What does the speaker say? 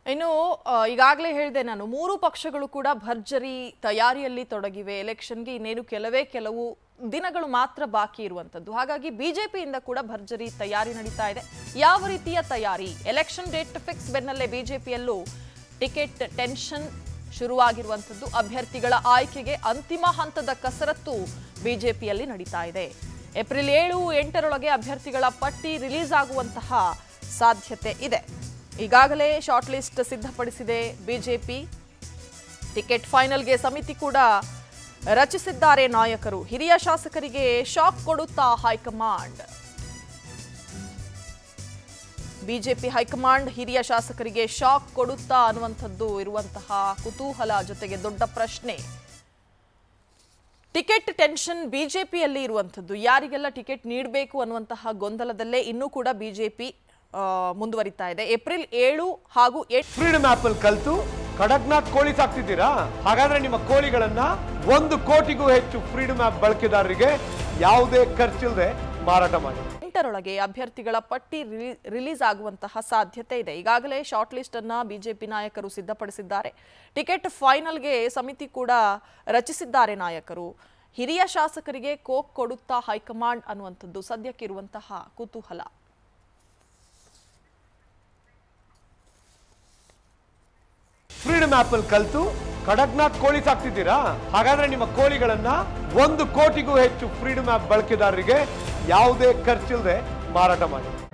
ಇನ್ನು ಆ, ಈಗಾಗಲೇ ಹೇಳಿದೆ ನಾನು ಮೂರು ಪಕ್ಷಗಳು ಕೂಡ ಭರ್ಜರಿ ತಯಾರಿಯಲ್ಲಿ ತೊಡಗಿವೆ ಎಲೆಕ್ಷನ್ಗೆ ಇನ್ನೇನು ಕೆಲವೇ ಕೆಲವು ದಿನಗಳು ಮಾತ್ರ ಬಾಕಿ ಇರುವಂತದ್ದು ಹಾಗಾಗಿ ಬಿಜೆಪಿಯಿಂದ ಕೂಡ ಭರ್ಜರಿ ತಯಾರಿ ನಡೀತಾ ಇದೆ ಯಾವ ರೀತಿಯ ತಯಾರಿ ಎಲೆಕ್ಷನ್ ಡೇಟ್ ಫಿಕ್ಸ್ ಬೆನ್ನಲ್ಲೇ ಬಿಜೆಪಿಯಲ್ಲೂ ಟಿಕೆಟ್ ಟೆನ್ಷನ್ ಶುರುವಾಗಿರುವಂಥದ್ದು ಅಭ್ಯರ್ಥಿಗಳ ಆಯ್ಕೆಗೆ ಅಂತಿಮ ಹಂತದ ಕಸರತ್ತು ಬಿಜೆಪಿಯಲ್ಲಿ ನಡೀತಾ ಇದೆ ಏಪ್ರಿಲ್ ಏಳು ಎಂಟರೊಳಗೆ ಅಭ್ಯರ್ಥಿಗಳ ಪಟ್ಟಿ ರಿಲೀಸ್ ಆಗುವಂತಹ ಸಾಧ್ಯತೆ ಇದೆ ಈಗಾಗಲೇ ಶಾರ್ಟ್ ಲಿಸ್ಟ್ ಸಿದ್ಧಪಡಿಸಿದೆ ಬಿಜೆಪಿ ಟಿಕೆಟ್ ಫೈನಲ್ಗೆ ಸಮಿತಿ ಕೂಡ ರಚಿಸಿದ್ದಾರೆ ನಾಯಕರು ಹಿರಿಯ ಶಾಸಕರಿಗೆ ಶಾಕ್ ಕೊಡುತ್ತಾ ಹೈಕಮಾಂಡ್ ಬಿಜೆಪಿ ಹೈಕಮಾಂಡ್ ಹಿರಿಯ ಶಾಸಕರಿಗೆ ಶಾಕ್ ಕೊಡುತ್ತಾ ಅನ್ನುವಂಥದ್ದು ಇರುವಂತಹ ಕುತೂಹಲ ಜೊತೆಗೆ ದೊಡ್ಡ ಪ್ರಶ್ನೆ ಟಿಕೆಟ್ ಟೆನ್ಷನ್ ಬಿಜೆಪಿಯಲ್ಲಿ ಇರುವಂಥದ್ದು ಯಾರಿಗೆಲ್ಲ ಟಿಕೆಟ್ ನೀಡಬೇಕು ಅನ್ನುವಂತಹ ಗೊಂದಲದಲ್ಲೇ ಇನ್ನೂ ಕೂಡ ಬಿಜೆಪಿ ಮುಂದುವರಿತಾ ಇದೆ ಏಪ್ರಿಲ್ ಏಳು ಹಾಗೂ ಎಂಟು ಫ್ರೀಡಮ್ ಆಪ್ ಅಲ್ಲಿ ಕಲ್ತು ಕಡಕ್ನಾಥ್ ಕೋಳಿ ಸಾಕ್ತಿದ್ದೀರಾ ಹಾಗಾದ್ರೆ ನಿಮ್ಮ ಕೋಳಿಗಳನ್ನ ಒಂದು ಕೋಟಿಗೂ ಹೆಚ್ಚು ಫ್ರೀಡಮ್ ಆಪ್ ಬಳಕೆದಾರರಿಗೆ ಯಾವುದೇ ಖರ್ಚಿಲ್ಲದೆ ಮಾರಾಟ ಮಾಡಿ ಎಂಟರೊಳಗೆ ಅಭ್ಯರ್ಥಿಗಳ ಪಟ್ಟಿ ರಿಲೀ- ರಿಲೀಸ್ ಆಗುವಂತಹ ಸಾಧ್ಯತೆ ಇದೆ ಈಗಾಗಲೇ ಶಾರ್ಟ್ ಲಿಸ್ಟ್ ಅನ್ನ ಬಿಜೆಪಿ ನಾಯಕರು ಸಿದ್ಧಪಡಿಸಿದ್ದಾರೆ ಟಿಕೆಟ್ ಫೈನಲ್ಗೆ ಸಮಿತಿ ಕೂಡ ರಚಿಸಿದ್ದಾರೆ ನಾಯಕರು ಹಿರಿಯ ಶಾಸಕರಿಗೆ ಕೋಕ್ ಕೊಡುತ್ತಾ ಹೈಕಮಾಂಡ್ ಅನ್ನುವಂಥದ್ದು ಸದ್ಯಕ್ಕಿರುವಂತಹ ಕುತೂಹಲ ಫ್ರೀಡಮ್ ಆಪ್ ಅಲ್ಲಿ ಕಲ್ತು ಕಡಕ್ನಾಥ್ ಕೋಳಿ ಸಾಕ್ತಿದ್ದೀರಾ ಹಾಗಾದ್ರೆ ನಿಮ್ಮ ಕೋಳಿಗಳನ್ನ ಒಂದು ಕೋಟಿಗೂ ಹೆಚ್ಚು ಫ್ರೀಡಮ್ ಆಪ್ ಬಳಕೆದಾರರಿಗೆ ಯಾವುದೇ ಖರ್ಚಿಲ್ಲದೆ ಮಾರಾಟ ಮಾಡಿ